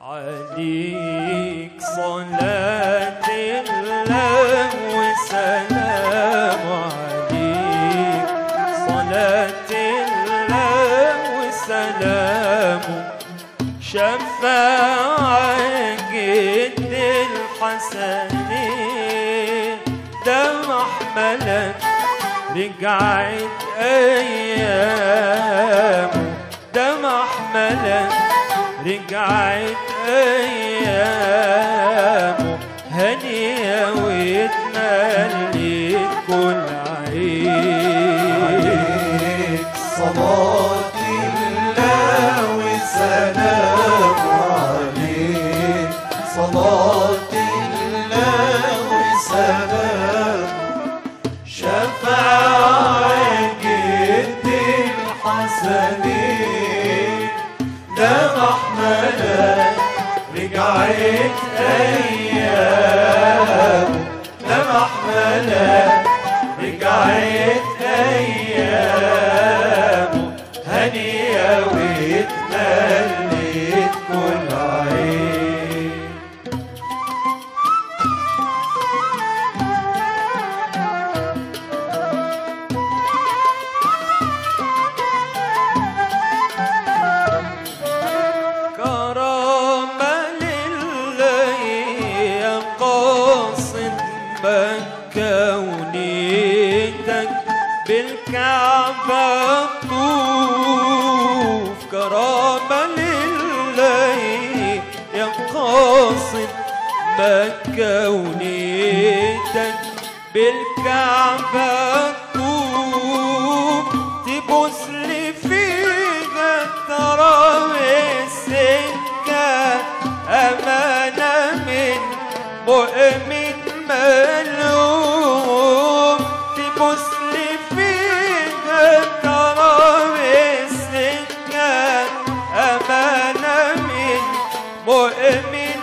عليك صلاة الله وسلام عليك صلاة الله وسلام شفاعة جد الحسنين ده محملا رجعت أيامه ده محملا رجعت أيامه هنية واتمليت كل عين عليك صلاة الله وسلام عليك صلاة الله وسلام شفاعة جد الحسنين ده محمدا رجعت أيام ده محمدا رجعت أيام هنية واتمليت كل عين كرامة لله يا قاصد مكة ونيتك بالكعبة طوف كرامة لله يا قاصد مكة ونيتك بالكعبة طوف تبوس لي فيها تراوي السكة أمانة من مؤمن ملوم تبوس لي فيها تراوي السكة أمانة من مؤمن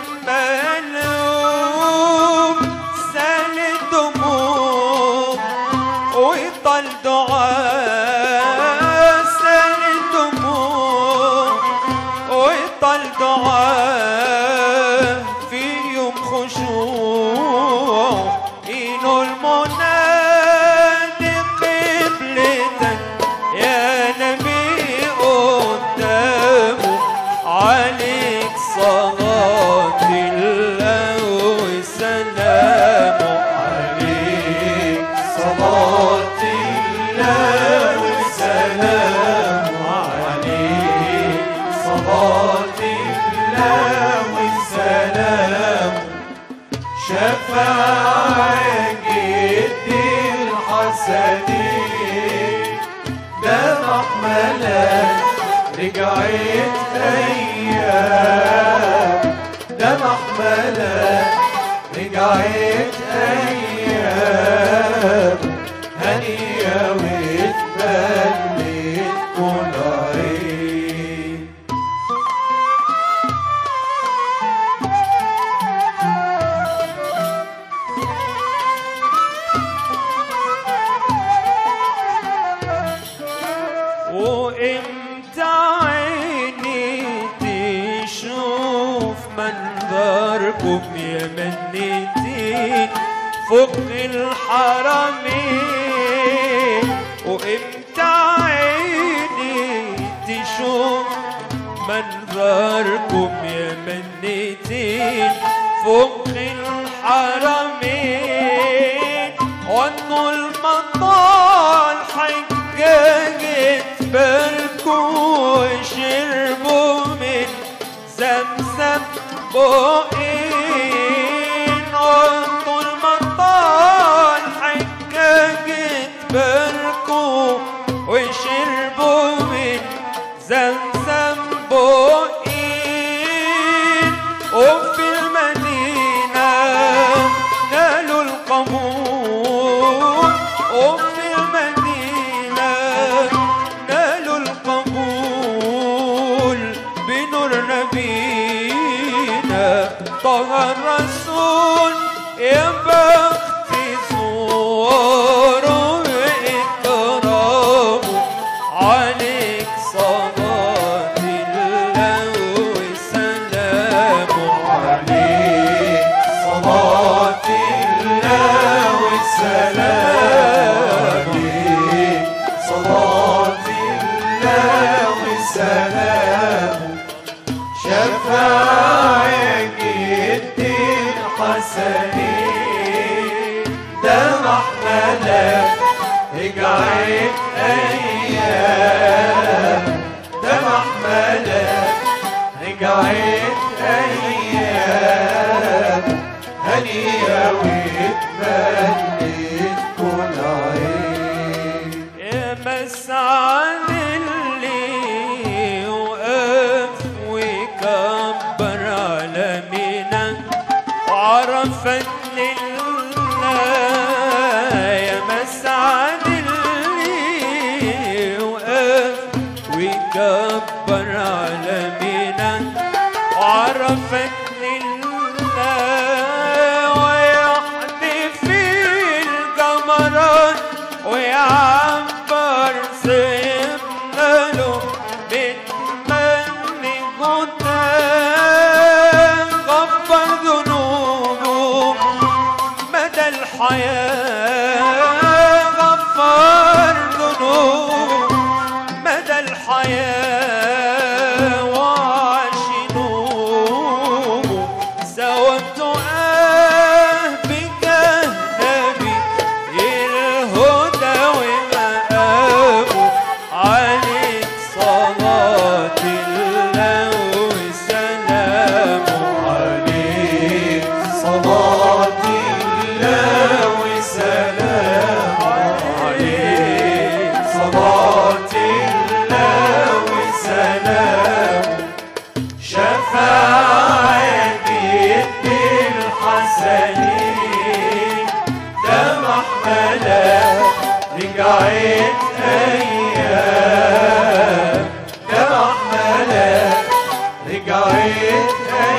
ملوم سال الدموع ويطل دعاء سال الدموع ويطل دعاء في يوم خشوع إنه المنادي قبلتك يا نبي قدامه عليك صلاة الله وسلامه عليك صلاة الله وسلام عليك صلاة الله وسلام شفاعة جد الحسنين ده محملا رجعت أيام ده محملا رجعت أيام هنية واتبلت كل عين وامتى عيني تشوف منظركم يا منتين فوق الحرمين وامتى عيني تشوف منظركم يا منتين فوق الحرمين وانه المطال حجاجة بالكوا وشربوا من زمزم بقين وانه المطال حجاجة بالكوا وشربوا من زمزم بقين وفي المدينة نالوا القبول وفي المدينة نالوا القبول بنور نبينا طه الرسول يا بخت زواره وإكرامه عليك صلاة الله وسلامه شفاعك الدين حسني ده محملك اجعل ايام ده محملك اجعل ايام هنية واتمنيت كل عين يا مسعد اللي وقف وكبر على مينا وعرفت لله يا مسعد اللي وقف وكبر على مينا وعرفت لله ويحدف في الجمرات ويعبر سيبنا له بتمني قدام غفر ذنوبه مدى الحياة غفر ذنوبه مدى الحياة وعشنوه سوت آه بجهنمي الهدى ومآبه عليك صلاة الله وسلامه عليك صلاة الله وسلام عليك صلاة الله وسلام شفاعة جد الحسنين ده محملة رجعت أيام ده محملة رجعت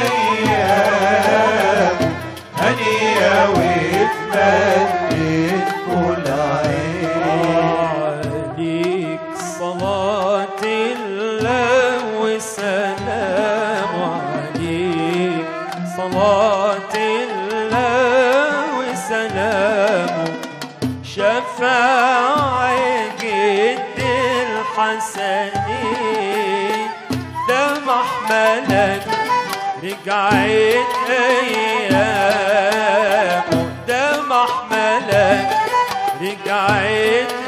أيام هنية واتمنيت كل عين عليك صلاة الله وسلام عليك صلاة الله وسلام شفاعة جد الحسنين ده محملك رجعت أيامه ده محملك رجعت